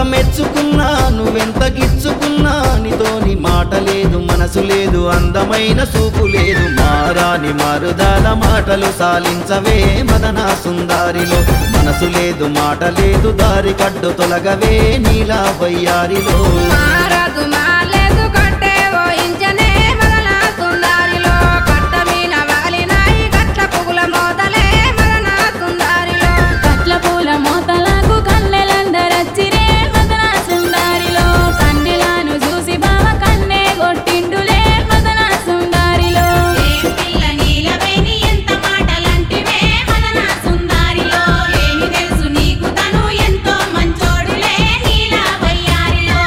మెచ్చుకున్నా నువ్వెంత గిచ్చుకున్నా నీతోని మాట లేదు మనసు లేదు అందమైన సూపు లేదు మారాని మారుదాల మాటలు సాలించవే మదన సుందారిలో మనసు లేదు మాట లేదు దారి కడ్డు తొలగవే నీలా వయ్యారిలో మారదు మాలేదు కట్టే ఓయించనే మదన సుందారిలో కట్ట మీన వాలినాయి గట్ల పువ్వుల మోతలే మదన సుందారిలో కట్ల పూల మోతలకు కన్నెలందరచ్చిరే మదన సుందారిలో కన్నెలను చూసి బావ కన్నే కొట్టిండులే మదన సుందారిలో ఏం పిల్ల నీలవేణి ఎంత మాటలంటివే మదన సుందారిలో ఏమి తెలుసు నీకు తను ఎంతో మంచోడులే నీలా వయ్యారిలో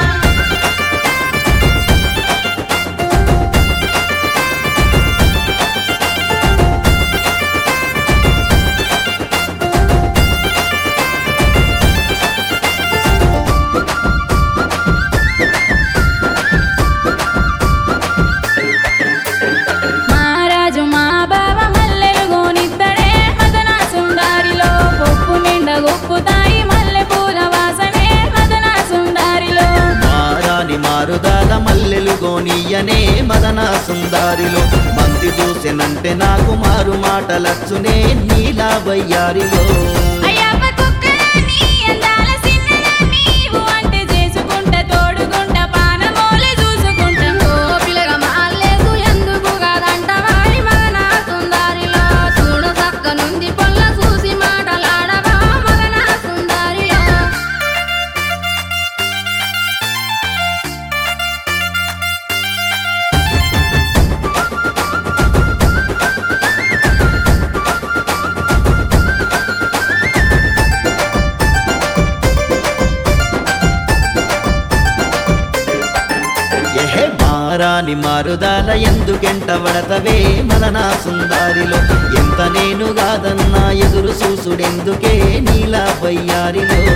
మహారాజు మా బావ మల్లెలు గోనిత్తడే మదన సుందారిలో పొప్పు నిండా గొప్పుతాయి మల్లె పూల వాసనే మదన సుందారిలో మారాని మారుదాల మల్లెలు గోనీయనే మదన సుందారిలో మంది చూసెనంటే నాకు మారు మాటలచ్చునే నీలా వయ్యారిలో అయ్యప్ప కుక్కరాని అందాల సిన్నదాన్ని నీవు అంటే చేసుకుంటా తోడుకుంటా పానమోలే చూసుకుంటా ఓ పిల్లగా మాలేదు ఎందుకు కాదంటవాడి మదన సుందారిలో చూడు చక్క నుండి పొల్ల చూసి మాటలాడవా మదన సుందారిలో ఎహే మారాని మారుదాల ఎందుకెంట పడతవే మదన సుందారిలో ఎంత నేను కాదన్నా ఎదురు చూసుడెందుకే నీలా వయ్యారిలో